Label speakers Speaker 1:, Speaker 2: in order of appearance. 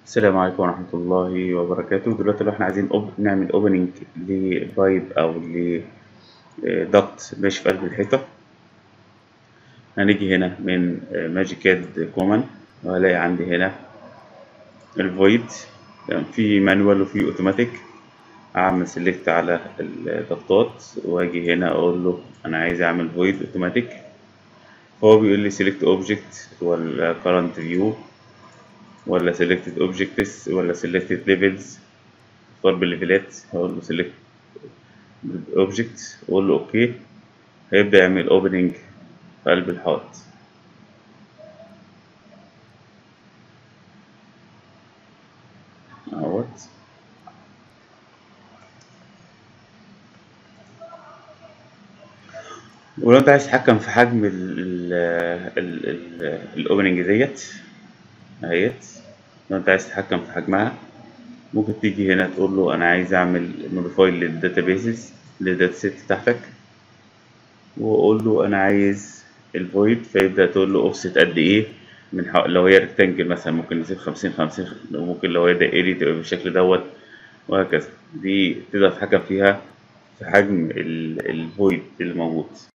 Speaker 1: السلام عليكم ورحمة الله وبركاته دلوقتي لو احنا عايزين أوب... نعمل اوبننج لبايب او لضغط ماشي في قلب الحيطة هنيجي هنا من ماجيكاد كومان وهلاقي عندي هنا الفويد في مانوال وفي اوتوماتيك اعمل سيلكت على الضغطات واجي هنا اقول له انا عايز اعمل فويد اوتوماتيك هو بيقول لي سيلكت اوبجكت ولا current view ولا selected objects ولا selected levels اختار بالليفلات هقول له select object واقول له اوكي هيبدأ يعمل opening في قلب الحائط اهوت ولو انت عايز تتحكم في حجم الاوبننج ديت اهيت لو انت عايز تتحكم في حجمها ممكن تيجي هنا تقول له انا عايز اعمل موديفاي للداتابيسز للداتا سيت بتاعتك واقول له انا عايز الفويد فيبدا تقول له اوفست قد ايه من حق لو هي ريكتانجل مثلا ممكن نسيب 50 50 وممكن لو هي دائري تبقى بالشكل دوت وهكذا دي تقدر تتحكم فيها في حجم الفويد اللي موجود